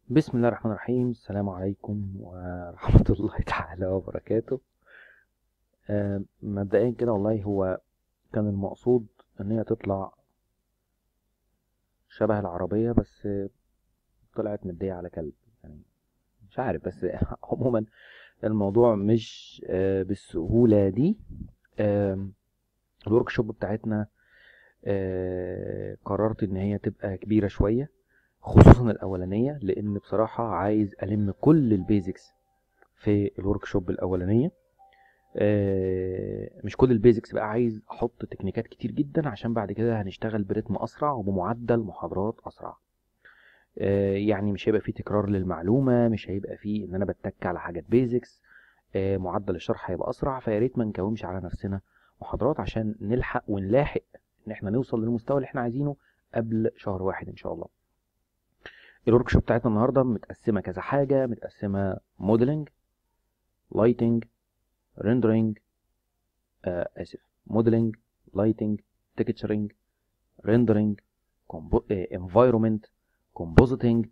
بسم الله الرحمن الرحيم السلام عليكم ورحمة الله تعالى وبركاته آه، مبدئيا كده والله هو كان المقصود ان هي تطلع شبه العربية بس طلعت مدية على كلب يعني مش عارف بس عموما الموضوع مش آه، بالسهولة دي الورك شوب بتاعتنا آه، قررت ان هي تبقى كبيرة شوية خصوصا الاولانيه لان بصراحه عايز الم كل البيزكس في الورك شوب الاولانيه آه، مش كل البيزكس بقى عايز احط تكنيكات كتير جدا عشان بعد كده هنشتغل برتم اسرع وبمعدل محاضرات اسرع آه، يعني مش هيبقى فيه تكرار للمعلومه مش هيبقى فيه ان انا بتك على حاجات بيزكس آه، معدل الشرح هيبقى اسرع فيا ريت ما نكومش على نفسنا محاضرات عشان نلحق ونلاحق ان احنا نوصل للمستوى اللي احنا عايزينه قبل شهر واحد ان شاء الله الورك شوب بتاعتنا النهارده متقسمه كذا حاجه متقسمه موديلنج لايتنج ريندرينج آه اسف موديلنج لايتنج تكتشرنج ريندرينج انفايرومنت كومبوزيتنج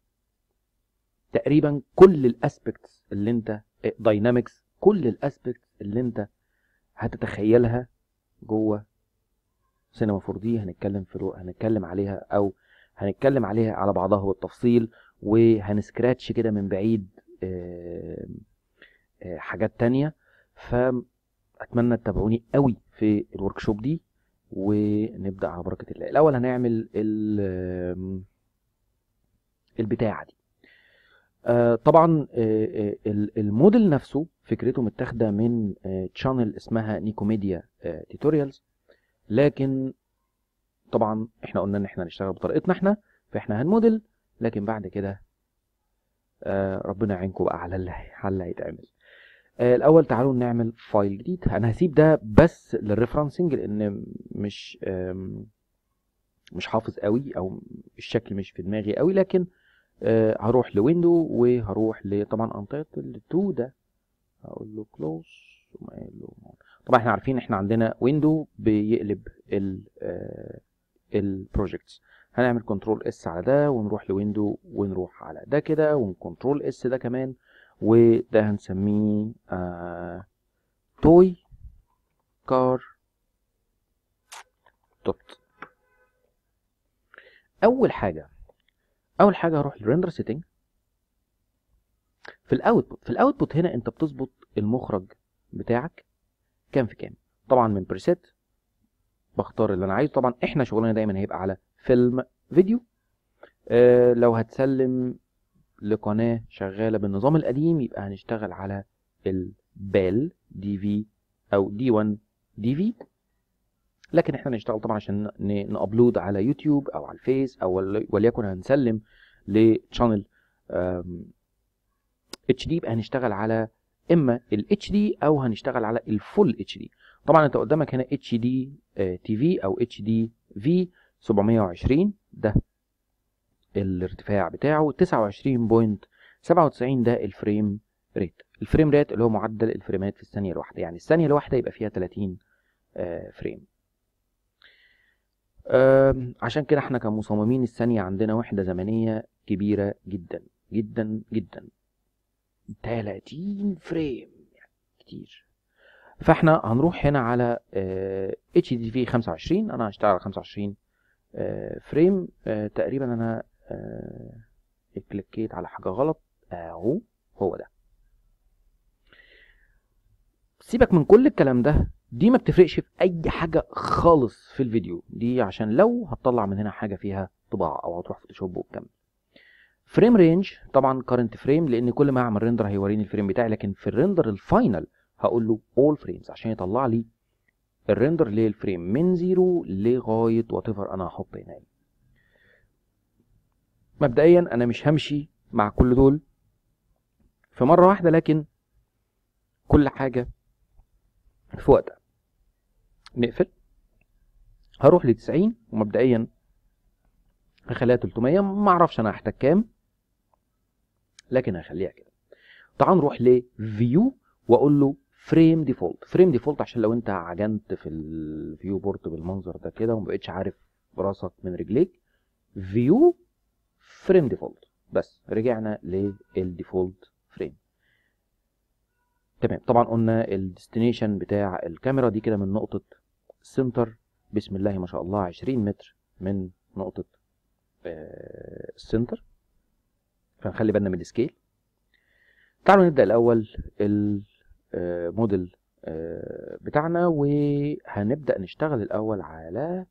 تقريبا كل الاسبكتس اللي انت داينامكس كل الاسبكتس اللي انت هتتخيلها جوه سينما 4 دي هنتكلم في هنتكلم عليها او هنتكلم عليها على بعضها بالتفصيل وهنسكراتش كده من بعيد آه، آه، حاجات تانية فأتمنى تتابعوني قوي في الورك شوب دي ونبدأ على بركة الله الأول هنعمل البتاعة دي آه، طبعا الموديل نفسه فكرته متاخده من تشانل اسمها نيكوميديا توتوريالز لكن طبعا احنا قلنا ان احنا هنشتغل بطريقتنا احنا فاحنا هنموديل لكن بعد كده آه ربنا يعينكم بقى على اللي على اللي هيتعمل آه الاول تعالوا نعمل فايل جديد انا هسيب ده بس للريفرنسنج لان مش مش حافظ قوي او الشكل مش في دماغي قوي لكن آه هروح لويندو وهروح ل طبعا انتايتل 2 ده هقول له كلوز طبعا احنا عارفين احنا عندنا ويندو بيقلب ال البروجكتس هنعمل كنترول اس على ده ونروح لويندو ونروح على ده كده ونكنترول اس ده كمان وده هنسميه آه توي كار دوت اول حاجه اول حاجه هروح للريندر سيتنج في الاوتبوت في الاوتبوت هنا انت بتظبط المخرج بتاعك كام في كام طبعا من بريسيت بختار اللي انا عايزه طبعا احنا شغلنا دايما هيبقى على فيلم فيديو آه لو هتسلم لقناه شغاله بالنظام القديم يبقى هنشتغل على البال دي في او دي 1 دي في لكن احنا نشتغل طبعا عشان نابلود على يوتيوب او على الفيس او وليكن هنسلم لشانل اتش دي يبقى هنشتغل على اما الاتش دي او هنشتغل على الفول اتش دي طبعا انت قدامك هنا اتش دي تي في او اتش دي في 720 ده الارتفاع بتاعه 29.97 ده الفريم ريت الفريم ريت اللي هو معدل الفريمات في الثانيه الواحده يعني الثانيه الواحده يبقى فيها 30 فريم عشان كده احنا كمصممين الثانيه عندنا وحده زمنيه كبيره جدا جدا جدا 30 فريم يعني كتير فاحنا هنروح هنا على اتش دي في 25 انا هشتغل على 25 فريم تقريبا انا كليكيت على حاجه غلط اهو هو ده سيبك من كل الكلام ده دي ما بتفرقش في اي حاجه خالص في الفيديو دي عشان لو هتطلع من هنا حاجه فيها طباعه او هتروح فوتوشوب وتكمل فريم رينج طبعا كارنت فريم لان كل ما اعمل ريندر هيوريني الفريم بتاعي لكن في الريندر الفاينل هقول له all frames عشان يطلع لي الريندر للفريم من زيرو لغايه وات ايفر انا هحط هنا مبدئيا انا مش همشي مع كل دول في مره واحده لكن كل حاجه في وقتها نقفل هروح ل 90 ومبدئيا هخليها 300 ما اعرفش انا هحتاج كام لكن هخليها كده تعال نروح لفيو واقول له فريم ديفولت فريم ديفولت عشان لو انت عجنت في الفيو بورت بالمنظر ده كده وما بقتش عارف راسك من رجليك فيو فريم ديفولت بس رجعنا للديفولت فريم تمام طبعا قلنا الديستنيشن بتاع الكاميرا دي كده من نقطة السنتر بسم الله ما شاء الله 20 متر من نقطة آه، السنتر فنخلي بالنا من السكيل تعالوا نبدأ الأول الموديل آه، بتاعنا وهنبدأ نشتغل الأول على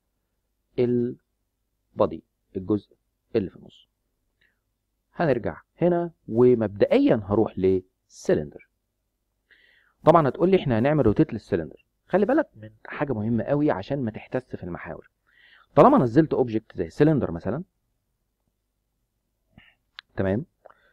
البادي الجزء اللي في النص هنرجع هنا ومبدئيا هروح للسلندر طبعا هتقول لي احنا هنعمل روتيت للسلندر خلي بالك من حاجه مهمه قوي عشان ما تحتس في المحاور طالما نزلت اوبجكت زي سلندر مثلا تمام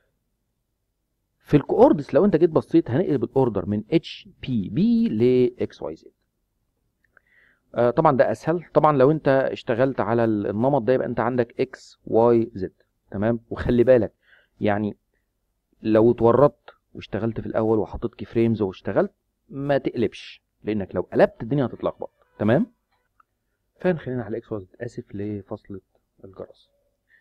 في الكوردس لو انت جيت بصيت هنقلب الاوردر من اتش بي بي ل اكس واي زد طبعا ده اسهل طبعا لو انت اشتغلت على النمط ده يبقى انت عندك اكس واي زد تمام وخلي بالك يعني لو اتورطت واشتغلت في الاول وحطيت كي فريمز واشتغلت ما تقلبش لانك لو قلبت الدنيا هتتلخبط تمام فنخلينا على اكس واي زد اسف لفصلة الجرس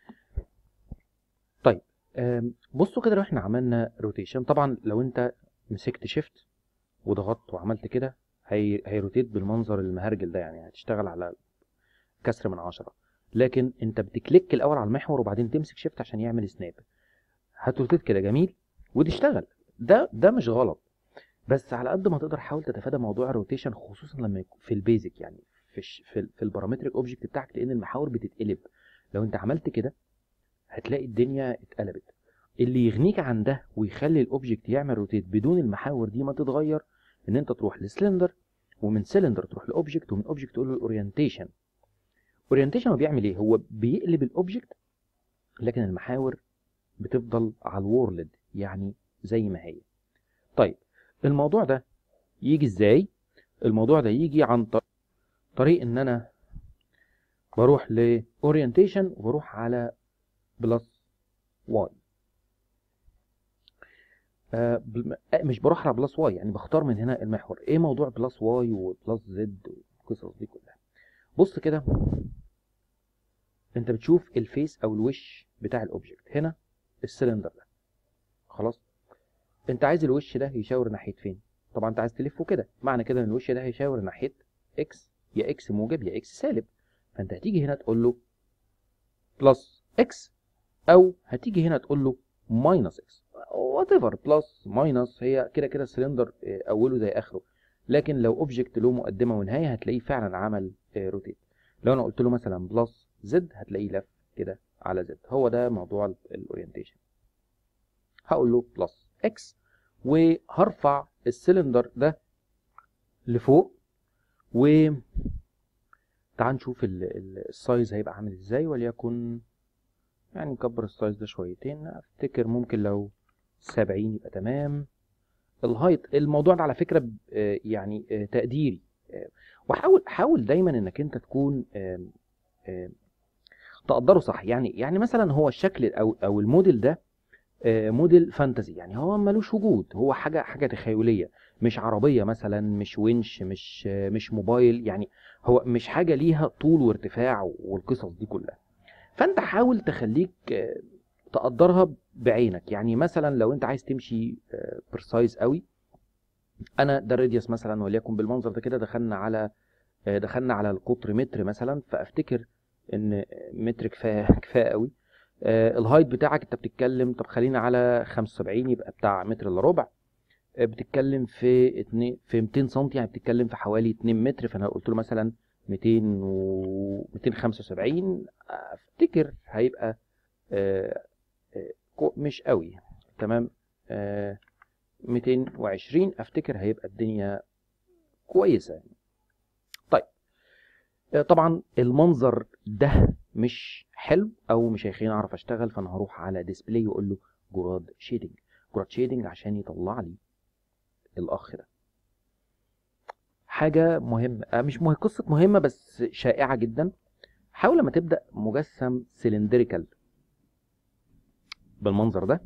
طيب آم، بصوا كده لو احنا عملنا روتيشن طبعا لو انت مسكت شيفت وضغطت وعملت كده هي هيروتيت بالمنظر المهرجل ده يعني هتشتغل على كسر من عشرة لكن انت بتكليك الاول على المحور وبعدين تمسك شيفت عشان يعمل سناب هتروتيت كده جميل وتشتغل ده ده مش غلط بس على قد ما تقدر حاول تتفادى موضوع الروتيشن خصوصا لما يكون في البيزك يعني في الش- في, ال- في البارامتريك اوبجكت بتاعك لان المحاور بتتقلب لو انت عملت كده هتلاقي الدنيا اتقلبت اللي يغنيك عن ده ويخلي الاوبجكت يعمل روتيت بدون المحاور دي ما تتغير ان انت تروح لسلندر ومن سلندر تروح لاوبجكت ومن اوبجكت تقول له الاورينتيشن اورينتيشن هو بيعمل ايه هو بيقلب الاوبجكت لكن المحاور بتفضل على الورلد يعني زي ما هي طيب الموضوع ده يجي ازاي الموضوع ده يجي عن ط- طريق ان انا بروح لاورينتيشن وبروح على بلس واي آه بل- آه، مش بروح على بلس واي يعني بختار من هنا المحور ايه موضوع بلس واي وبلس زد والقصص دي كلها بص كده انت بتشوف الفيس او الوش بتاع الاوبجكت هنا السلندر ده خلاص انت عايز الوش ده يشاور ناحيه فين طبعا انت عايز تلفه كده معنى كده ان الوش ده هيشاور ناحيه اكس يا اكس موجب يا اكس سالب فانت هتيجي هنا تقول له بلس اكس او هتيجي هنا تقول له ماينس اكس وات ايفر بلس ماينس هي كده كده السلندر اه، اوله زي اخره لكن لو اوبجكت له مقدمه ونهايه هتلاقيه فعلا عمل روتيت لو انا قلت له مثلا بلس زد هتلاقيه لف كده على زد هو ده موضوع الاورينتيشن هقول له بلس اكس وهرفع السلندر ده لفوق و تعال نشوف ال- ال- السايز هيبقى عامل ازاي وليكن يعني نكبر السايز ده شويتين افتكر ممكن لو سبعين يبقى تمام الهايت الموضوع ده على فكرة ب- آه، يعني آه، تقديري آه، وحاول حاول دايما انك انت تكون آم، آم، تقدره صح يعني يعني مثلا هو الشكل او او الموديل ده آه، موديل فانتزي يعني هو ملوش وجود هو حاجه حاجه تخيليه مش عربيه مثلا مش ونش مش آه، مش موبايل يعني هو مش حاجه ليها طول وارتفاع والقصص دي كلها فانت حاول تخليك آه، تقدرها بعينك يعني مثلا لو انت عايز تمشي برسايز قوي انا ده الراديوس مثلا وليكن بالمنظر ده كده دخلنا على آه، دخلنا على القطر متر مثلا فافتكر ان متر كفايه كفايه قوي آه، الهايت بتاعك انت بتتكلم طب خلينا على 75 يبقى بتاع متر الا ربع آه، بتتكلم في اتنين في 200 سم يعني بتتكلم في حوالي 2 متر فانا قلت له مثلا 200 و 275 افتكر هيبقى آه، آه، كو- مش قوي تمام آه، 220 افتكر هيبقى الدنيا كويسه يعني. طيب آه، طبعا المنظر ده مش حلو او مش هيخليني اعرف اشتغل فانا هروح على ديسبلاي واقول له جراد شيدنج جراد شيدنج عشان يطلع لي الاخ ده حاجه مهمه آه، مش مه... قصه مهمه بس شائعه جدا حاول لما تبدا مجسم سلندريكال بالمنظر ده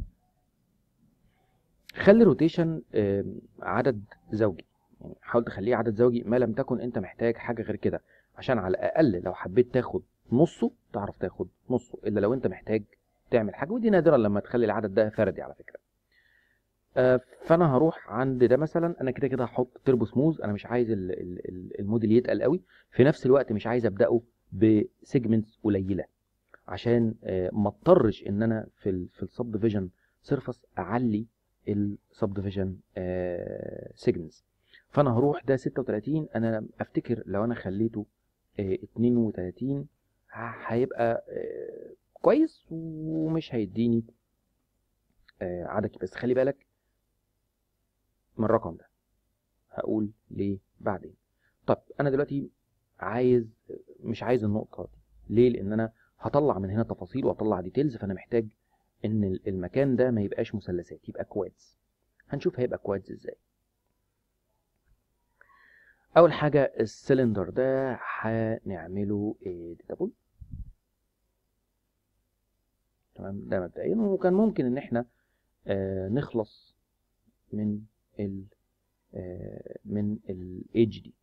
خلي روتيشن عدد زوجي يعني حاول تخليه عدد زوجي ما لم تكن انت محتاج حاجه غير كده عشان على الاقل لو حبيت تاخد نصه تعرف تاخد نصه الا لو انت محتاج تعمل حاجه ودي نادرا لما تخلي العدد ده فردي على فكره آه، فانا هروح عند ده مثلا انا كده كده هحط تربو سموز انا مش عايز ال- ال- ال- الموديل يتقل قوي في نفس الوقت مش عايز ابداه بسيجمنتس قليله عشان آه، ما اضطرش ان انا في ال في السب ديفيجن سيرفس اعلي السب ديفيجن سيجمنتس فانا هروح ده 36 انا افتكر لو انا خليته آه، 32 ه- هيبقى آه، كويس ومش هيديني آه، عدد كبير. بس خلي بالك من الرقم ده هقول ليه بعدين طب انا دلوقتي عايز مش عايز النقطه دي ليه لان انا هطلع من هنا تفاصيل واطلع ديتيلز فانا محتاج ان ال- المكان ده ما يبقاش مثلثات يبقى كوادز هنشوف هيبقى كوادز ازاي اول حاجه السلندر ده هنعمله ديتابل تمام ده مبدئيا وكان ممكن ان احنا آه، نخلص من ال آه، من الايدج دي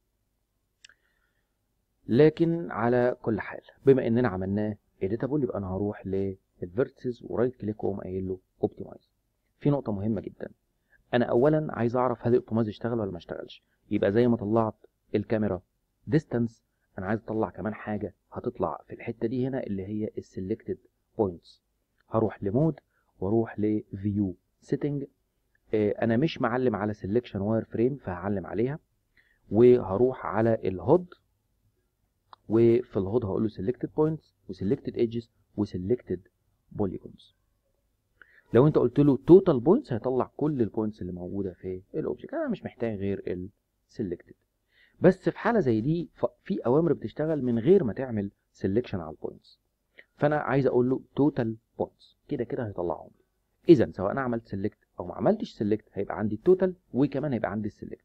لكن على كل حال بما اننا عملناه editable يبقى انا هروح للفيرتسز ورايت كليك واقوم قايل له اوبتمايز في نقطه مهمه جدا انا اولا عايز اعرف هل الاوبتمايز اشتغل ولا ما اشتغلش يبقى زي ما طلعت الكاميرا ديستانس انا عايز اطلع كمان حاجه هتطلع في الحته دي هنا اللي هي السلكتد بوينتس هروح لمود واروح لفيو سيتنج انا مش معلم على سelection واير فريم فهعلم عليها وهروح على الهود وفي الهود هقول له selected points وselected edges وselected polygons لو انت قلت له total points هيطلع كل البوينتس اللي موجوده في الاوبجكت انا مش محتاج غير ال selected بس في حاله زي دي ف- في اوامر بتشتغل من غير ما تعمل selection على البوينتس فانا عايز اقول له total points كده كده هيطلعهم لي اذا سواء انا عملت select او ما عملتش select هيبقى عندي التوتال وكمان هيبقى عندي السلكت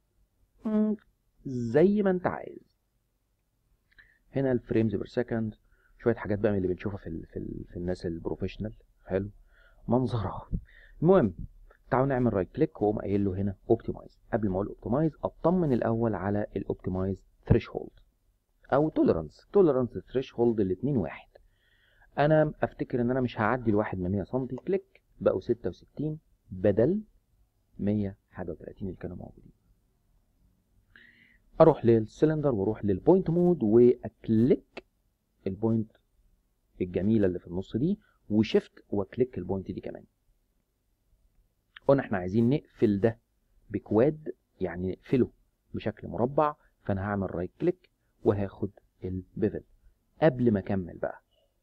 زي ما انت عايز هنا الفريمز بير سكند شويه حاجات بقى من اللي بنشوفها في ال في, ال في الناس البروفيشنال حلو منظره المهم تعالوا نعمل رايت كليك واقوم قايل له هنا اوبتمايز قبل ما اقول اوبتمايز اطمن الاول على الاوبتمايز ثريشولد او توليرانس توليرانس ثريشولد الاثنين واحد انا افتكر ان انا مش هعدي الواحد من 100 سم كليك بقوا 66 بدل 100 حاجه و30 اللي كانوا موجودين اروح للسلندر واروح للبوينت مود واكليك البوينت الجميله اللي في النص دي وشيفت واكليك البوينت دي كمان قلنا احنا عايزين نقفل ده بكواد يعني نقفله بشكل مربع فانا هعمل رايت كليك وهاخد البيفل قبل ما اكمل بقى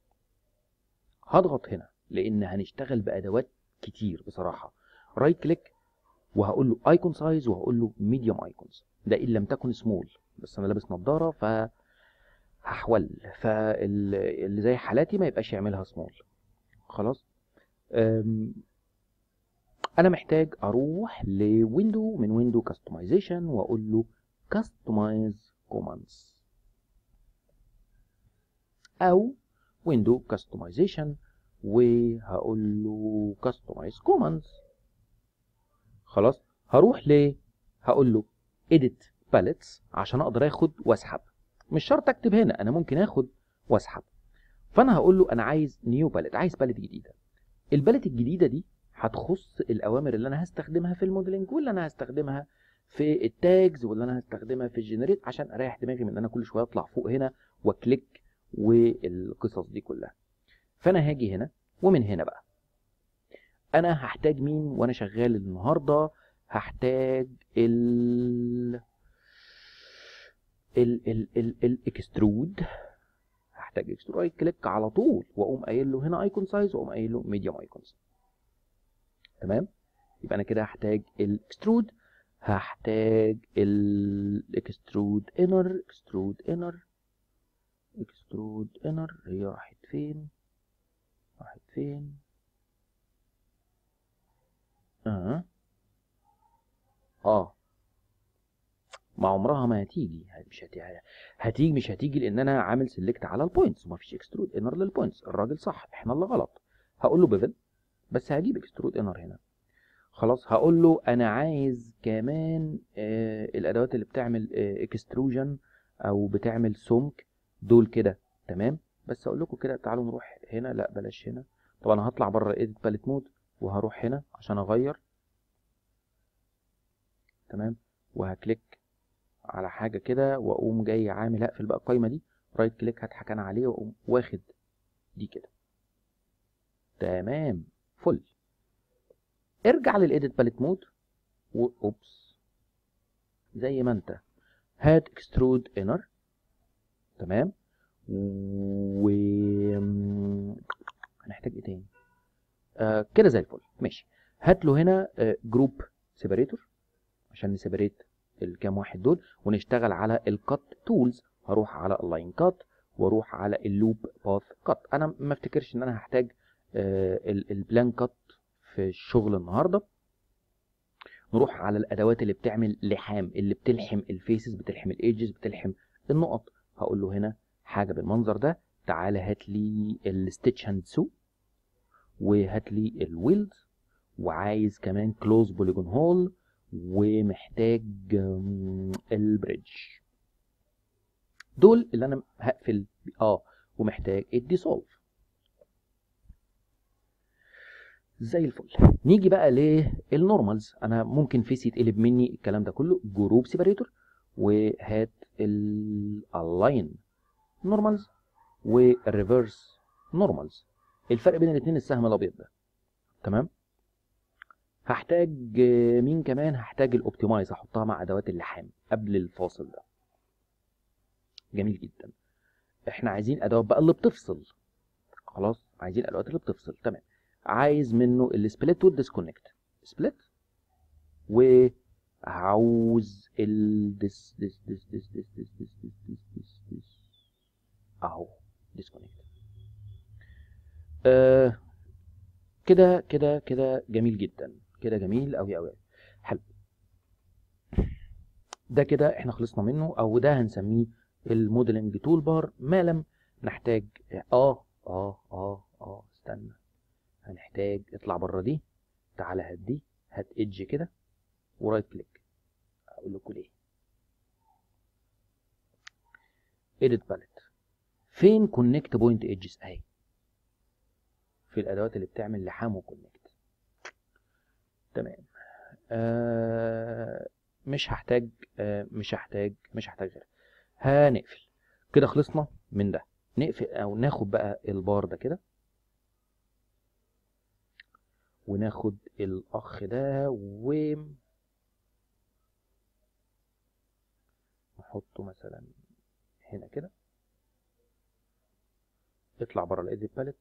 هضغط هنا لان هنشتغل بادوات كتير بصراحه رايت كليك وهقول له ايكون سايز وهقول له ميديوم ايكونز ده ان لم تكن سمول بس انا لابس نظاره ف هحول فاللي زي حالاتي ما يبقاش يعملها سمول خلاص أم، انا محتاج اروح لويندو من ويندو كاستمايزيشن واقول له كاستمايز كوماندز او ويندو كاستمايزيشن وهقول له كاستمايز كوماندز خلاص هروح ل هقول له edit palettes عشان اقدر اخد واسحب مش شرط اكتب هنا انا ممكن اخد واسحب فانا هقول له انا عايز نيو باليت عايز باليت جديده الباليت الجديده دي هتخص الاوامر اللي انا هستخدمها في الموديلنج واللي انا هستخدمها في التاجز واللي انا هستخدمها في الجنريت عشان اريح دماغي من ان انا كل شويه اطلع فوق هنا واكليك والقصص دي كلها فانا هاجي هنا ومن هنا بقى انا هحتاج مين وانا شغال النهارده هحتاج ال ال ال ال الاكسترود هحتاج اكسترود رايت كليك على طول واقوم قايل له هنا ايكون سايز واقوم قايل له ميديوم ايكونز تمام يبقى انا كده هحتاج الاكسترود هحتاج الاكسترود انر اكسترود انر اكسترود انر هي راحت فين راحت فين اه اه ما عمرها ما هتيجي مش هتيجي هتيجي مش هتيجي لان انا عامل سيلكت على البوينتس وما فيش اكسترود انر للبوينتس الراجل صح احنا اللي غلط هقول له بيفل بس هجيب اكسترود انر هنا خلاص هقول له انا عايز كمان آه الادوات اللي بتعمل آه اكستروجن او بتعمل سمك دول كده تمام بس اقول لكم كده تعالوا نروح هنا لا بلاش هنا طبعا هطلع بره الايديت باليت مود وهروح هنا عشان اغير تمام وهكليك على حاجه كده واقوم جاي عامل اقفل بقى القايمه دي رايت كليك هضحك انا عليه واقوم واخد دي كده تمام فل ارجع للايديت باليت مود اوبس زي ما انت هات اكسترود انر تمام و هنحتاج ايه تاني آه كده زي الفل ماشي هات له هنا آه جروب سيبريتور عشان نسيبريت الكام واحد دول ونشتغل على الكات تولز هروح على اللاين كات واروح على اللوب باث كات انا ما افتكرش ان انا هحتاج آه البلان كات في الشغل النهارده نروح على الادوات اللي بتعمل لحام اللي بتلحم الفيسز بتلحم الايدجز بتلحم النقط هقول له هنا حاجه بالمنظر ده تعالى هات لي الستيتش هاند سو وهات لي الويلد وعايز كمان كلوز بوليجون هول ومحتاج البريدج دول اللي انا هقفل اه ومحتاج الديسولف زي الفل نيجي بقى للنورمالز انا ممكن فيس يتقلب مني الكلام ده كله جروب سيبريتور وهات الالاين نورمالز والريفرس نورمالز الفرق بين الاثنين السهم الابيض ده تمام هحتاج مين كمان هحتاج الاوبتمايز هحطها مع ادوات اللحام قبل الفاصل ده جميل جدا احنا عايزين ادوات بقى اللي بتفصل خلاص عايزين الادوات اللي بتفصل تمام عايز منه السبليت والديسكونكت سبليت وعاوز ال ديس ديس ديس ديس ديس ديس ديس ديس ديس ديس ديس اهو ديسكونكت آه كده كده كده جميل جدا كده جميل قوي قوي حلو ده كده احنا خلصنا منه او ده هنسميه الموديلنج تول بار ما لم نحتاج اه اه اه اه استنى هنحتاج اطلع بره دي تعالى هات دي هات ايدج كده ورايت كليك اقول لكم ليه ايديت باليت فين كونكت بوينت ايدجز اهي في الادوات اللي بتعمل لحام وكونكت تمام آه مش هحتاج آه مش هحتاج مش هحتاج غير هنقفل كده خلصنا من ده نقفل او ناخد بقى البار ده كده وناخد الاخ ده و نحطه مثلا هنا كده اطلع بره الايديت باليت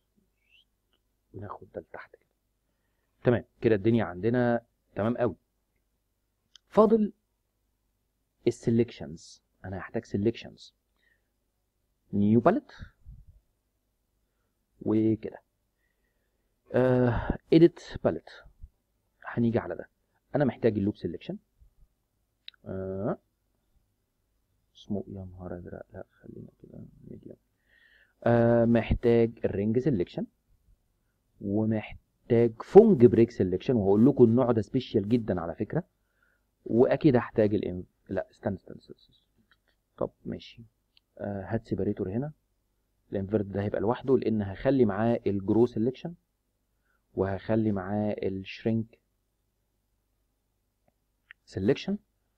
وناخد ده لتحت كده تمام كده الدنيا عندنا تمام قوي فاضل السلكشنز انا هحتاج سلكشنز نيو باليت وكده اديت uh, باليت هنيجي على ده انا محتاج اللوب سيلكشن uh, اسمه يا نهار ازرق لا خلينا كده ميديوم uh, محتاج الرينج سيلكشن ومحتاج فونج بريك سيلكشن وهقول لكم النوع ده سبيشال جدا على فكره واكيد هحتاج الام لا استنى استنى, استنى. طب ماشي هات سيبريتور هنا الانفرت ده هيبقى لوحده لان هخلي معاه الجرو سيلكشن وهخلي معاه الشرينك سيلكشن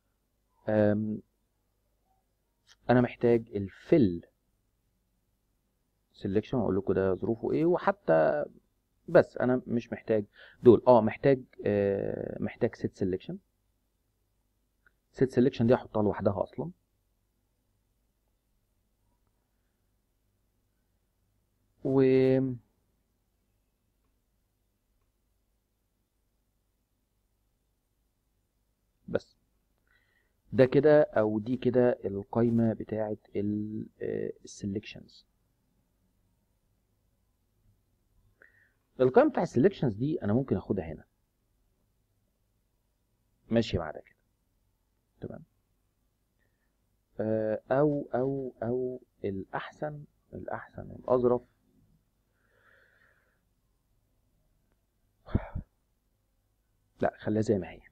انا محتاج الفل سيلكشن واقول لكم ده ظروفه ايه وحتى بس انا مش محتاج دول اه محتاج آه محتاج سيت سيلكشن سيت سيلكشن دي احطها لوحدها اصلا و بس ده كده او دي كده القايمه بتاعه السلكشنز القائمه بتاع السلكشنز دي انا ممكن اخدها هنا ماشي مع ده كده تمام او او او الاحسن الاحسن الاظرف لا خليها زي ما هي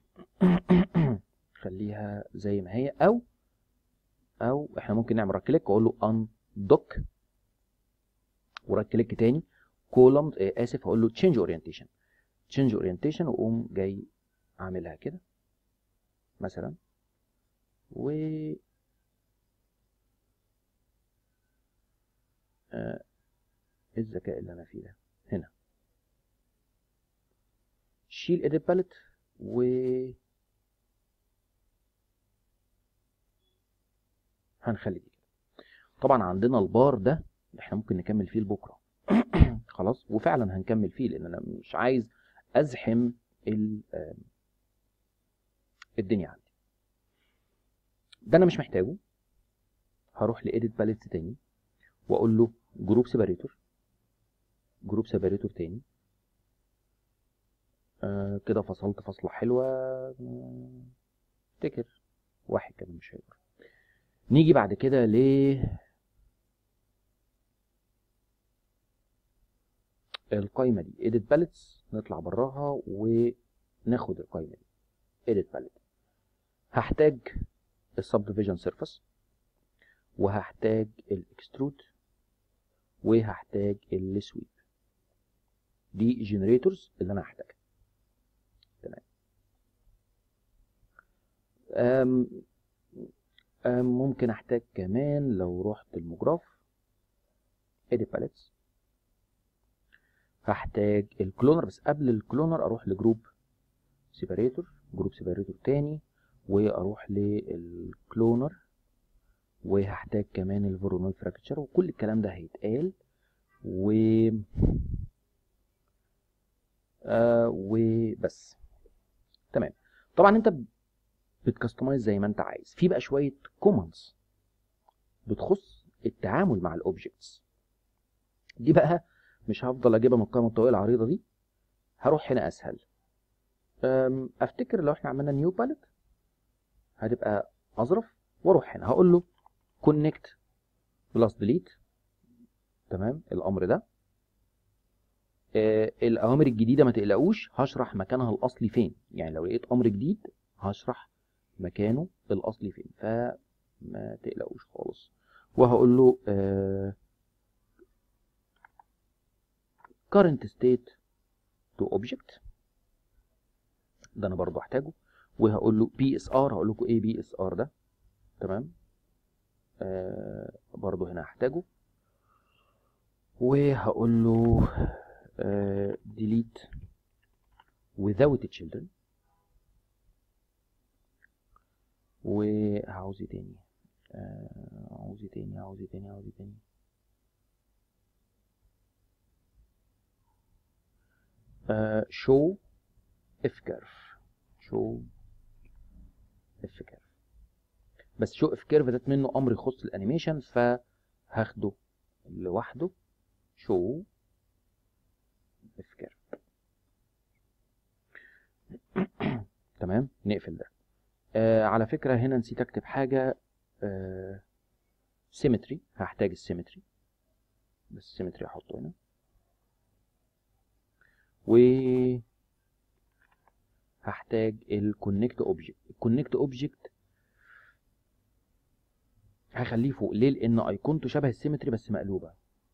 خليها زي ما هي او او احنا ممكن نعمل رايت كليك واقول له ان دوك ورايت كليك تاني كولومز اسف هقول له تشينج اورينتيشن تشينج اورينتيشن واقوم جاي عاملها كده مثلا و آه، ايه الذكاء اللي انا فيه ده هنا شيل edit palette و هنخلي دي كده طبعا عندنا البار ده احنا ممكن نكمل فيه لبكره خلاص وفعلا هنكمل فيه لان انا مش عايز ازحم ال- آم، الدنيا عندي ده انا مش محتاجه هروح لإيديت باليتس تاني واقول له جروب سيباريتور جروب سيباريتور تاني آه كده فصلت فصلة حلوة آه، افتكر واحد كده مش هيقدر نيجي بعد كده ل القايمة دي edit palettes نطلع براها وناخد القايمة دي edit palette هحتاج السبديفيجن سيرفيس وهحتاج الاكسترود وهحتاج السويب دي جنريتورز اللي انا هحتاجها تمام أم أم ممكن احتاج كمان لو رحت المجراف edit palettes هحتاج الكلونر بس قبل الكلونر اروح لجروب سيباريتور جروب سيباريتور تاني واروح للكلونر وهحتاج كمان الفورونال فراكتشر وكل الكلام ده هيتقال و آه وبس تمام طبعا انت بتكستمايز زي ما انت عايز في بقى شويه كوماندز بتخص التعامل مع الاوبجكتس دي بقى مش هفضل اجيبها من القائمه الطويله العريضه دي هروح هنا اسهل أم، افتكر لو احنا عملنا نيو باليت هتبقى اظرف واروح هنا هقول له كونكت بلس ديليت تمام الامر ده آه الاوامر الجديده ما تقلقوش هشرح مكانها الاصلي فين يعني لو لقيت امر جديد هشرح مكانه الاصلي فين فما تقلقوش خالص وهقول له آه current state to object ده انا برضو هحتاجه وهقول له بي اس ار هقول لكم ايه بي اس ار ده تمام آه برضو هنا هحتاجه وهقول له آه delete without children وهعوز ايه تاني آه عاوز ايه تاني عاوز ايه تاني عاوز ايه تاني آه show if curve show if curve بس show if curve ده منه امر يخص الانيميشن فهاخده لوحده show if curve تمام نقفل ده آه على فكرة هنا نسيت اكتب حاجة آه symmetry هحتاج السيمتري بس السيمتري هحطه هنا و هحتاج الكونكت اوبجكت الكونكت اوبجكت هخليه فوق ليه لان ايقونته شبه السيمتري بس مقلوبه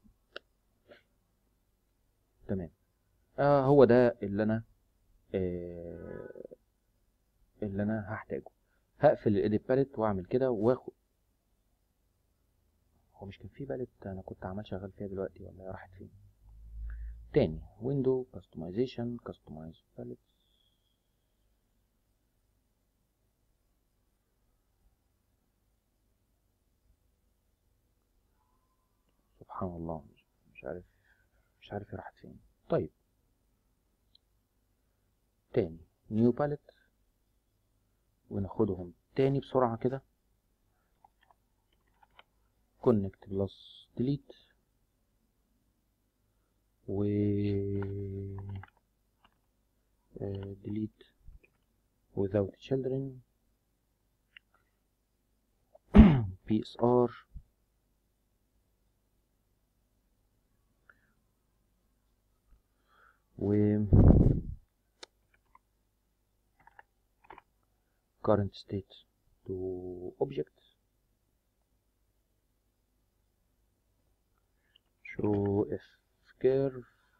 تمام آه هو ده اللي انا آه اللي انا هحتاجه هقفل الايديت باليت واعمل كده واخد هو مش كان في باليت انا كنت عمال شغال فيها دلوقتي ولا هي راحت فين تاني ويندو كاستمايزيشن كاستمايز باليت سبحان الله مش- مش عارف مش عارف هي راحت فين طيب تاني نيو باليت وناخدهم تاني بسرعة كده كونكت بلس ديليت و آه، delete without children PSR و current state to object show if curve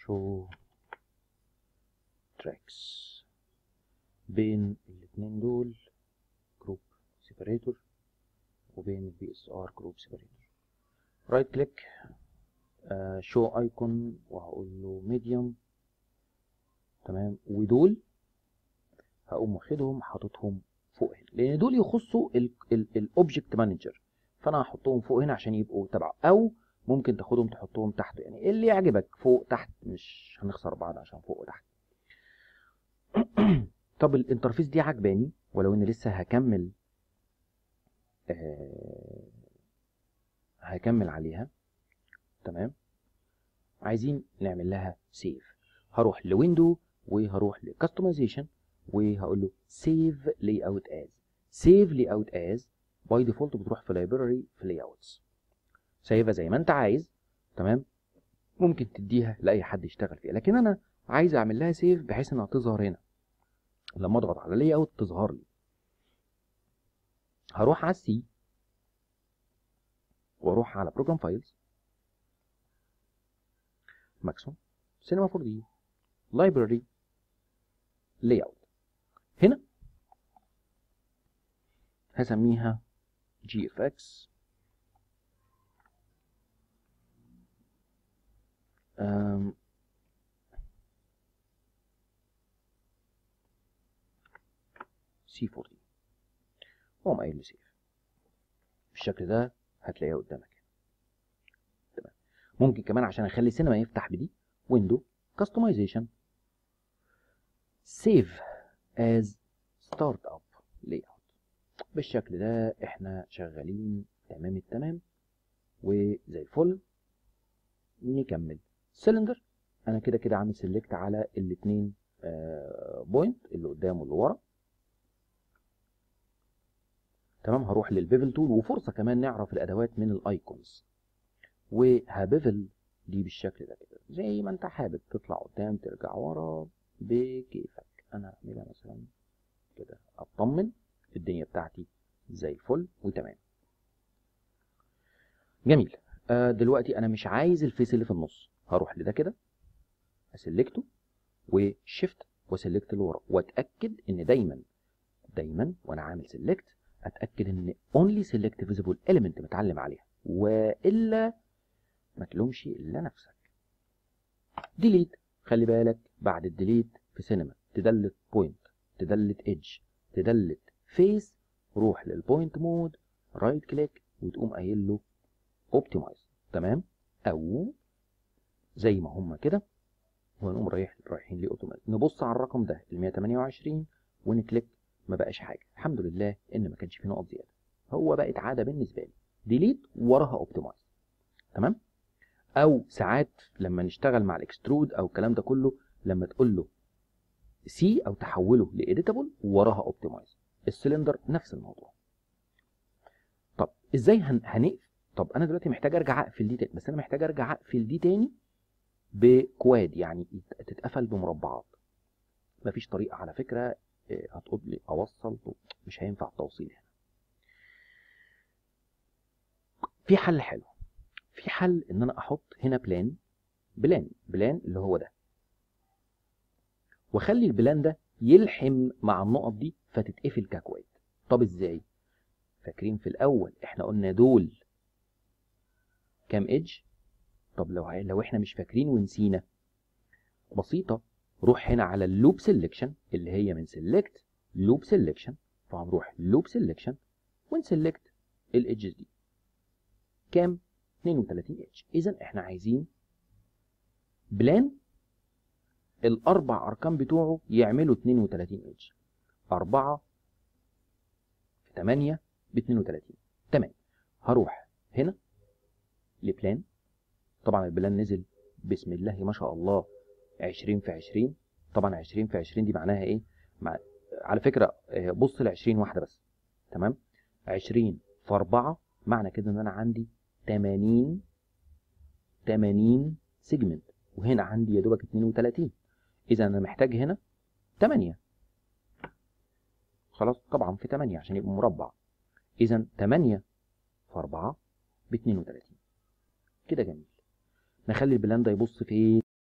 show tracks بين الاتنين دول جروب سيبريتور وبين البي اس ار جروب سيبريتور رايت كليك شو ايكون وهقول له ميديوم تمام ودول هقوم واخدهم حاططهم فوق هنا لان دول يخصوا الاوبجكت مانجر فانا هحطهم فوق هنا عشان يبقوا تبعه او ممكن تاخدهم تحطهم تحت يعني اللي يعجبك فوق تحت مش هنخسر بعض عشان فوق وتحت طب الانترفيس دي عجباني ولو ان لسه هكمل آه هكمل عليها تمام عايزين نعمل لها سيف هروح لويندو وهروح لكاستمايزيشن وهقول له سيف لاي اوت از سيف لاي اوت از باي ديفولت بتروح في لايبراري في لاي اوتس سيفها زي ما انت عايز تمام ممكن تديها لاي حد يشتغل فيها لكن انا عايز اعمل لها سيف بحيث انها تظهر هنا لما اضغط على لاي اوت تظهر لي هروح على السي واروح على بروجرام فايلز ماكسيموم سينما 4 دي لايبراري لاي اوت هنا هسميها جي اف اكس سي 4 دي واقوم قايل له سيف بالشكل ده هتلاقيها قدامك تمام ممكن كمان عشان اخلي سينما يفتح بدي ويندو كاستمايزيشن سيف از ستارت اب لاي اوت بالشكل ده احنا شغالين تمام التمام وزي الفل نكمل سلندر انا كده كده عامل سيلكت على الاثنين بوينت اللي قدام واللي ورا تمام هروح للبيفل تول وفرصه كمان نعرف الادوات من الايكونز وهبيفل دي بالشكل ده كده زي ما انت حابب تطلع قدام ترجع ورا بكيفك انا هعملها مثلا كده اطمن الدنيا بتاعتي زي الفل وتمام جميل آه دلوقتي انا مش عايز الفيس اللي في النص هروح لده كده اسلكته وشيفت واسلكت اللي ورا واتاكد ان دايما دايما وانا عامل سيلكت اتاكد ان only select visible element متعلم عليها والا ما تلومش الا نفسك ديليت خلي بالك بعد الديليت في سينما تدلت بوينت تدلت ايدج تدلت فيس روح للبوينت مود رايت كليك وتقوم قايل له اوبتمايز تمام او زي ما هم كده ونقوم رايح رايحين لاوتومايز نبص على الرقم ده ال 128 ونكليك ما بقاش حاجه الحمد لله ان ما كانش فيه نقط زياده هو بقت عاده بالنسبه لي ديليت وراها اوبتمايز تمام او ساعات لما نشتغل مع الاكسترود او الكلام ده كله لما تقول له سي او تحوله لاديتابل وراها اوبتمايز السلندر نفس الموضوع طب ازاي هن... هنقفل طب انا دلوقتي محتاج ارجع اقفل دي تاني بس انا محتاج ارجع اقفل دي تاني بكواد يعني تتقفل بمربعات مفيش طريقه على فكره هتقول لي اوصل مش هينفع التوصيل هنا في حل حلو في حل ان انا احط هنا بلان بلان بلان اللي هو ده واخلي البلان ده يلحم مع النقط دي فتتقفل ككواد طب ازاي فاكرين في الاول احنا قلنا دول كام ايدج طب لو لو احنا مش فاكرين ونسينا بسيطه روح هنا على اللوب سيلكشن اللي هي من سيلكت لوب سيلكشن فهنروح لوب سيلكشن ونسلكت الايدجز دي كام 32 ايدج اذا احنا عايزين بلان الاربع ارقام بتوعه يعملوا 32 ايدج 4 في 8 ب 32 تمام هروح هنا لبلان طبعا البلان نزل بسم الله ما شاء الله 20 في 20 طبعا 20 في 20 دي معناها ايه مع... على فكره بص ل 20 واحده بس تمام 20 في 4 معنى كده ان انا عندي 80 80 سيجمنت وهنا عندي يا دوبك 32 اذا انا محتاج هنا 8 خلاص طبعا في 8 عشان يبقى مربع اذا 8 في 4 ب 32 كده جميل نخلي البلان ده يبص فين